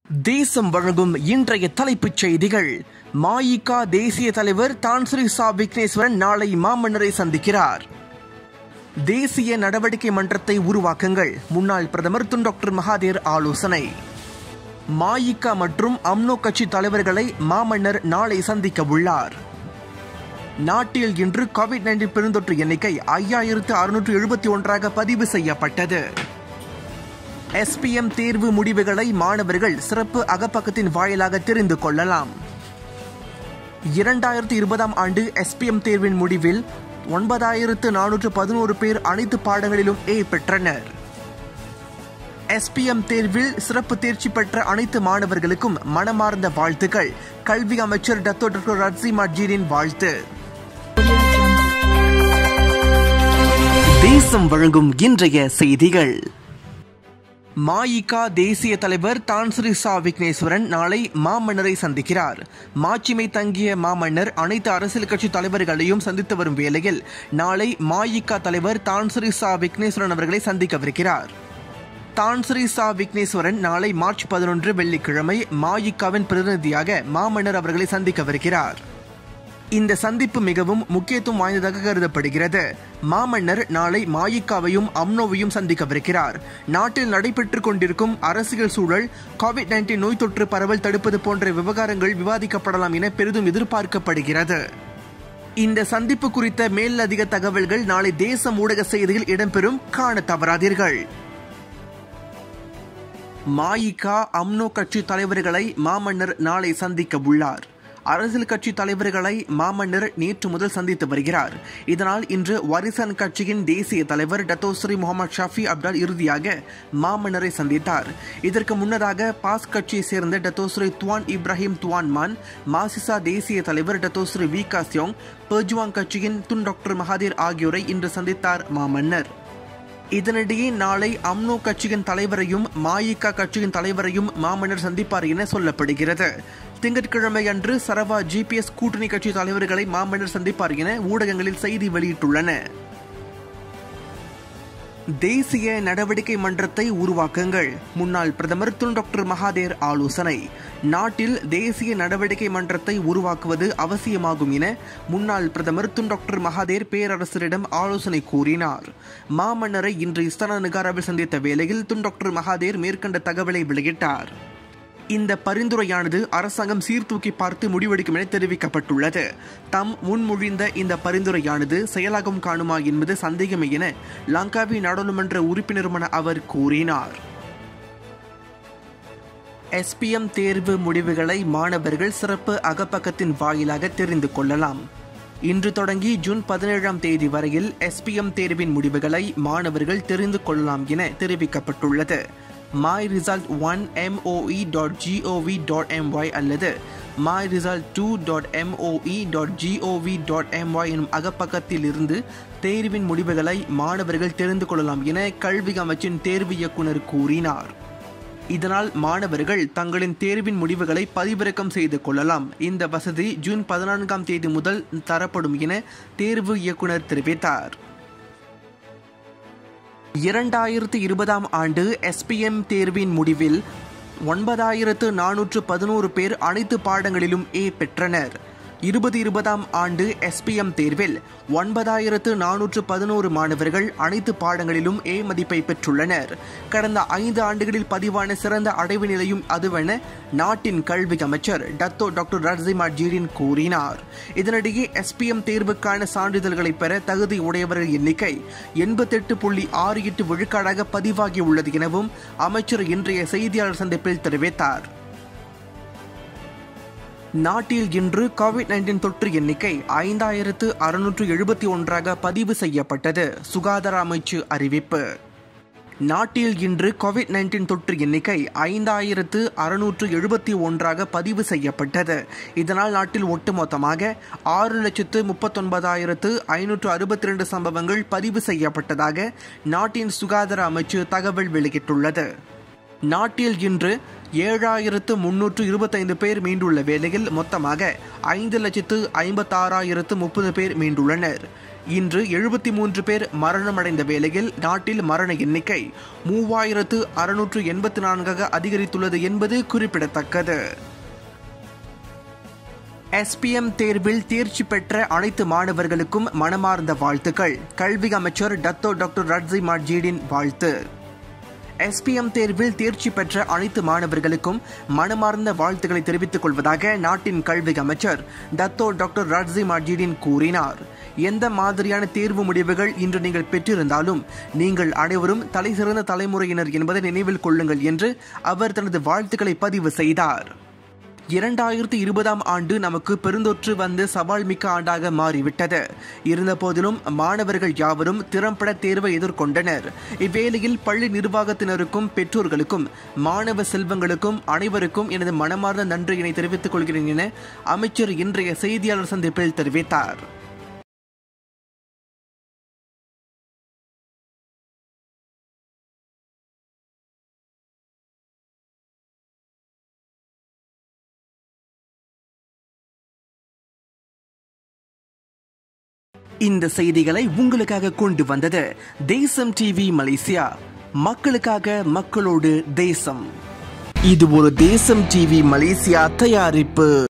தேசம் வழங்கும் இன்றைய தலைப்புச் செய்திகள் மாயிகா தேசிய தலைவர் தான்ஸ்ரீ சா விக்னேஸ்வரன் நாளை மாமன்னரை சந்திக்கிறார் தேசிய நடவடிக்கை மன்றத்தை உருவாக்குங்கள் முன்னாள் பிரதமர் துன் டாக்டர் மகாதேர் ஆலோசனை மாயிகா மற்றும் அம்னோ கட்சி தலைவர்களை மாமன்னர் நாளை சந்திக்க உள்ளார் நாட்டில் இன்று கோவிட் நைன்டீன் பெருந்தொற்று எண்ணிக்கை ஐயாயிரத்து அறுநூற்று எழுபத்தி ஒன்றாக பதிவு செய்யப்பட்டது எஸ்பிஎம் தேர்வு முடிவுகளை மாணவர்கள் சிறப்பு அகப்பக்கத்தின் வாயிலாக தெரிந்து கொள்ளலாம் இரண்டாயிரத்தி இருபதாம் ஆண்டு எஸ்பிஎம் தேர்வின் முடிவில் ஒன்பதாயிரத்து நானூற்று பதினோரு பேர் அனைத்து பாடங்களிலும் ஏ பெற்றனர் எஸ்பிஎம் தேர்வில் சிறப்பு தேர்ச்சி பெற்ற அனைத்து மாணவர்களுக்கும் மனமார்ந்த வாழ்த்துக்கள் கல்வி அமைச்சர் டத்தோ டாக்டர் ரட்சிமா ஜீரின் வாழ்த்து தேசம் வழங்கும் இன்றைய செய்திகள் மாயிகா தேசிய தலைவர் தான்ஸ்ரீ சா விக்னேஸ்வரன் நாளை மாமன்னரை சந்திக்கிறார் மாட்சிமை தங்கிய மாமன்னர் அனைத்து அரசியல் கட்சி தலைவர்களையும் சந்தித்து வரும் வேளையில் நாளை மாயிகா தலைவர் தான்ஸ்ரீ சா விக்னேஸ்வரன் அவர்களை சந்திக்கவிருக்கிறார் தான்ஸ்ரீ சா விக்னேஸ்வரன் நாளை மார்ச் பதினொன்று வெள்ளிக்கிழமை மாயிகாவின் பிரதிநிதியாக மாமன்னர் அவர்களை சந்திக்கவிருக்கிறார் இந்த சந்திப்பு மிகவும் முக்கியத்துவம் வாய்ந்ததாக கருதப்படுகிறது மாமன்னர் நாளை மாயிக்காவையும் அம்னோவையும் சந்திக்கவிருக்கிறார் நாட்டில் நடைபெற்றுக் கொண்டிருக்கும் அரசியல் சூழல் கோவிட் நைன்டீன் நோய் தொற்று பரவல் தடுப்பது போன்ற விவகாரங்கள் விவாதிக்கப்படலாம் என பெரிதும் எதிர்பார்க்கப்படுகிறது இந்த சந்திப்பு குறித்த மேலதிக தகவல்கள் நாளை தேச ஊடக செய்தியில் இடம்பெறும் காண தவறாதீர்கள் மாயிகா அம்னோ கட்சி தலைவர்களை மாமன்னர் நாளை சந்திக்க உள்ளார் அரசியல் கட்சி தலைவர்களை மாமன்னர் நேற்று முதல் சந்தித்து வருகிறார் இதனால் இன்று வரிசன் கட்சியின் தேசிய தலைவர் டத்தோஸ்ரீ முகமது ஷாஃபி அப்டால் இறுதியாக மாமன்னரை சந்தித்தார் இதற்கு முன்னதாக பாஸ் கட்சியை சேர்ந்த டத்தோஸ்ரீ துவான் இப்ராஹிம் துவான்மான் மாசிசா தேசிய தலைவர் டத்தோஸ்ரீ வி காசியோங் பெர்ஜுவாங் கட்சியின் துன் டாக்டர் மகாதீர் ஆகியோரை இன்று சந்தித்தார் மாமன்னர் இதனிடையே நாளை அம்னோ கட்சியின் தலைவரையும் மாயிகா கட்சியின் தலைவரையும் மாமன்னர் சந்திப்பார் என சொல்லப்படுகிறது திங்கட்கிழமை அன்று சரவா ஜிபிஎஸ் கூட்டணி கட்சி தலைவர்களை மாமன்னர் சந்திப்பார் என ஊடகங்களில் செய்தி வெளியிட்டுள்ளன தேசிய நடவடிக்கை மன்றத்தை உருவாக்குங்கள் முன்னாள் பிரதமர் துன் டாக்டர் மகாதேர் ஆலோசனை நாட்டில் தேசிய நடவடிக்கை மன்றத்தை உருவாக்குவது அவசியமாகும் என முன்னாள் பிரதமர் துன் டாக்டர் மகாதேர் பேரரசரிடம் ஆலோசனை கூறினார் மாமன்னரை இன்று இஸ்தானா நிகாராவில் சந்தித்த வேளையில் துன் டாக்டர் மகாதேர் மேற்கண்ட தகவலை வெளியிட்டார் இந்த பரிந்துரையானது அரசாங்கம் சீர்தூக்கி பார்த்து முடிவெடுக்கும் என தெரிவிக்கப்பட்டுள்ளது தம் முன்மொழிந்த இந்த பரிந்துரையானது செயலாகம் காணுமா என்பது சந்தேகமே என லங்காவி நாடாளுமன்ற உறுப்பினருமான அவர் கூறினார் எஸ்பிஎம் தேர்வு முடிவுகளை மாணவர்கள் சிறப்பு அகப்பக்கத்தின் வாயிலாக தெரிந்து கொள்ளலாம் இன்று தொடங்கி ஜூன் பதினேழாம் தேதி வரையில் எஸ்பிஎம் தேர்வின் முடிவுகளை மாணவர்கள் தெரிந்து கொள்ளலாம் என தெரிவிக்கப்பட்டுள்ளது my result one MOE dot GOV dot MY அல்லது my result two dot MOE dot GOV dot MY எனும் அகப்பக்கத்தில் இருந்து தேர்வின் முடிவுகளை மாணவர்கள் தெரிந்து கொள்ளலாம் என கல்வி அமைச்சின் தேர்வு இயக்குனர் கூறினார் இதனால் மாணவர்கள் தங்களின் தேர்வின் முடிவுகளை பதிவிறக்கம் செய்து கொள்ளலாம் இந்த வசதி ஜூன் பதினான்காம் தேதி முதல் தரப்படும் என தேர்வு இயக்குனர் தெரிவித்தார் இரண்டாயிரத்து இருபதாம் ஆண்டு எஸ்பிஎம் தேர்வின் முடிவில் ஒன்பதாயிரத்து நானூற்று பதினோரு பேர் அனைத்து பாடங்களிலும் ஏ பெற்றனர் இருபது இருபதாம் ஆண்டு எஸ்பிஎம் தேர்வில் ஒன்பதாயிரத்து நானூற்று பதினோரு மாணவர்கள் அனைத்து பாடங்களிலும் ஏ மதிப்பை பெற்றுள்ளனர் கடந்த ஐந்து ஆண்டுகளில் பதிவான சிறந்த அடைவு நிலையும் அதுவென நாட்டின் கல்வி அமைச்சர் டத்தோ டாக்டர் ரட்சிமா ஜீரின் கூறினார் இதனிடையே எஸ்பிஎம் தேர்வுக்கான சான்றிதழ்களை பெற தகுதி உடையவர்கள் எண்ணிக்கை எண்பத்தெட்டு புள்ளி ஆறு எட்டு விழுக்காடாக பதிவாகியுள்ளது எனவும் அமைச்சர் இன்றைய செய்தியாளர் சந்திப்பில் தெரிவித்தார் நாட்டில் இன்று கோவிட் நைன்டீன் தொற்று எண்ணிக்கை ஐந்தாயிரத்து அறுநூற்று எழுபத்தி ஒன்றாக பதிவு செய்யப்பட்டது சுகாதார அமைச்சு அறிவிப்பு நாட்டில் இன்று கோவிட் நைன்டீன் தொற்று எண்ணிக்கை ஐந்தாயிரத்து அறுநூற்று எழுபத்தி ஒன்றாக பதிவு செய்யப்பட்டது இதனால் நாட்டில் ஒட்டுமொத்தமாக ஆறு லட்சத்து முப்பத்தொன்பதாயிரத்து ஐநூற்று அறுபத்தி ரெண்டு சம்பவங்கள் பதிவு செய்யப்பட்டதாக நாட்டின் சுகாதார அமைச்சு தகவல் வெளியிட்டுள்ளது நாட்டில் இன்று ஏழாயிரத்து முன்னூற்று இருபத்தைந்து பேர் மீண்டுள்ள வேளையில் மொத்தமாக ஐந்து லட்சத்து ஐம்பத்தாறாயிரத்து முப்பது பேர் மீண்டுள்ளனர் இன்று எழுபத்தி மூன்று பேர் மரணமடைந்த வேளையில் நாட்டில் மரண எண்ணிக்கை மூவாயிரத்து அறுநூற்று எண்பத்தி நான்காக அதிகரித்துள்ளது என்பது குறிப்பிடத்தக்கது எஸ்பிஎம் தேர்வில் தேர்ச்சி பெற்ற அனைத்து மாணவர்களுக்கும் மனமார்ந்த வாழ்த்துக்கள் கல்வி அமைச்சர் டத்தோ டாக்டர் ரட்ஸி மாட்ஜீடின் வாழ்த்து எஸ்பிஎம் தேர்வில் தேர்ச்சி பெற்ற அனைத்து மாணவர்களுக்கும் மனமார்ந்த வாழ்த்துக்களை தெரிவித்துக் கொள்வதாக நாட்டின் கல்வி அமைச்சர் டத்தோ டாக்டர் ரட்ஸி மாட்ஜீடின் கூறினார் எந்த மாதிரியான தேர்வு முடிவுகள் இன்று நீங்கள் பெற்றிருந்தாலும் நீங்கள் அனைவரும் தலைசிறந்த தலைமுறையினர் என்பதை நினைவில் கொள்ளுங்கள் என்று அவர் தனது வாழ்த்துக்களை பதிவு செய்தார் இரண்டாயிரத்தி இருபதாம் ஆண்டு நமக்கு பெருந்தொற்று வந்து சவால் மிக்க ஆண்டாக மாறிவிட்டது இருந்தபோதிலும் மாணவர்கள் யாவரும் திறம்பட தேர்வை எதிர்கொண்டனர் இவ்வேளையில் பள்ளி நிர்வாகத்தினருக்கும் பெற்றோர்களுக்கும் மாணவ செல்வங்களுக்கும் அனைவருக்கும் எனது மனமார்ந்த நன்றியினை தெரிவித்துக் கொள்கிறேன் என அமைச்சர் இன்றைய செய்தியாளர் சந்திப்பில் தெரிவித்தார் இந்த செய்திகளை உங்களுக்காக கொண்டு வந்தது தேசம் டிவி மலேசியா மக்களுக்காக மக்களோடு தேசம் இது ஒரு தேசம் டிவி மலேசியா தயாரிப்பு